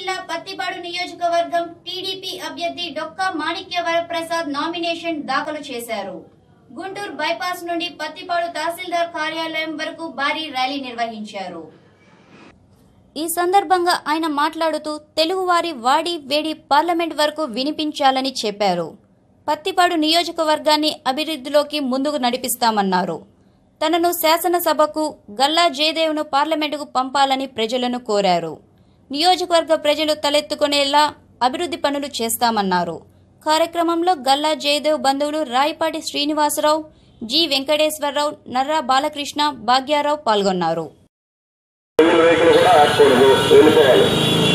జిల్లా పత్తిపాడు నియోజకవర్గం టీడీపీ అభ్యర్థి డొక్కా మాణిక్య వరప్రసాద్ నామినేషన్ దాఖలు చేశారు గుంటూరు బైపాస్ నుండి పత్తిపాడు తహసీల్దార్ కార్యాలయం వరకు భారీ ర్యాలీ నిర్వహించారు ఈ సందర్భంగా ఆయన మాట్లాడుతూ తెలుగువారి వాడి వేడి పార్లమెంట్ వరకు వినిపించాలని చెప్పారు పత్తిపాడు నియోజకవర్గాన్ని అభివృద్ధిలోకి ముందుకు నడిపిస్తామన్నారు తనను శాసనసభకు గల్లా జయదేవ్ను పార్లమెంటుకు పంపాలని ప్రజలను కోరారు నియోజకవర్గ ప్రజలు తలెత్తుకునేలా అభివృద్ధి పనులు చేస్తామన్నారు కార్యక్రమంలో గల్లా జయదేవ్ బంధువులు రాయపాటి శ్రీనివాసరావు జి వెంకటేశ్వరరావు నర్రా బాలకృష్ణ భాగ్యారావు పాల్గొన్నారు సింగిల్ వెహికల్ కూడా ఆగకూడదు వెళ్ళిపోవాలి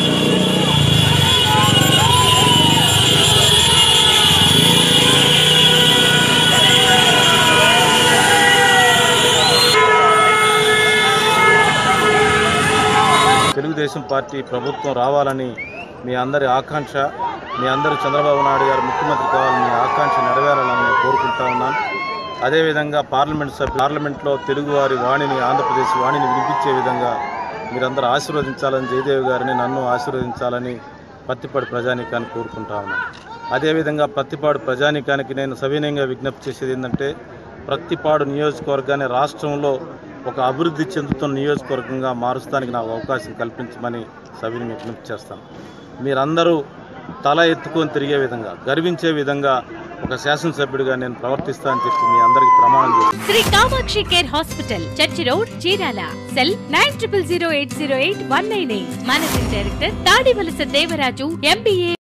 తెలుగుదేశం పార్టీ ప్రభుత్వం రావాలని మీ అందరి ఆకాంక్ష మీ అందరూ చంద్రబాబు నాయుడు గారు ముఖ్యమంత్రి కావాలని మీ ఆకాంక్ష నెరవేరాలని నేను కోరుకుంటా ఉన్నాను అదేవిధంగా పార్లమెంట్ సభ్యు పార్లమెంట్లో తెలుగువారి వాణిని ఆంధ్రప్రదేశ్ వాణిని వినిపించే విధంగా మీరందరూ ఆశీర్వదించాలని జయదేవ్ గారిని నన్ను ఆశీర్వదించాలని పత్తిపాడు ప్రజానీకాన్ని కోరుకుంటా ఉన్నాను అదేవిధంగా పత్తిపాడు ప్రజానీకానికి నేను సవినయంగా విజ్ఞప్తి చేసేది ఏంటంటే ప్రత్తిపాడు నియోజకవర్గాన్ని రాష్ట్రంలో ఒక అభివృద్ధి చెందుతున్న నియోజకవర్గంగా మారుస్తానికి నాకు అవకాశం కల్పించమని సభని విజ్ఞప్తి చేస్తాను మీరందరూ తల ఎత్తుకొని తిరిగే విధంగా గర్వించే విధంగా ఒక శాసనసభ్యుడిగా నేను ప్రవర్తిస్తానని చెప్పి మీ అందరికీ ప్రమాణం చేస్తాను Shri Kamakshi care hospital church road Chirala cell nine triple zero eight zero eight one nine eight managing director Tadivalasa Devaraju MBA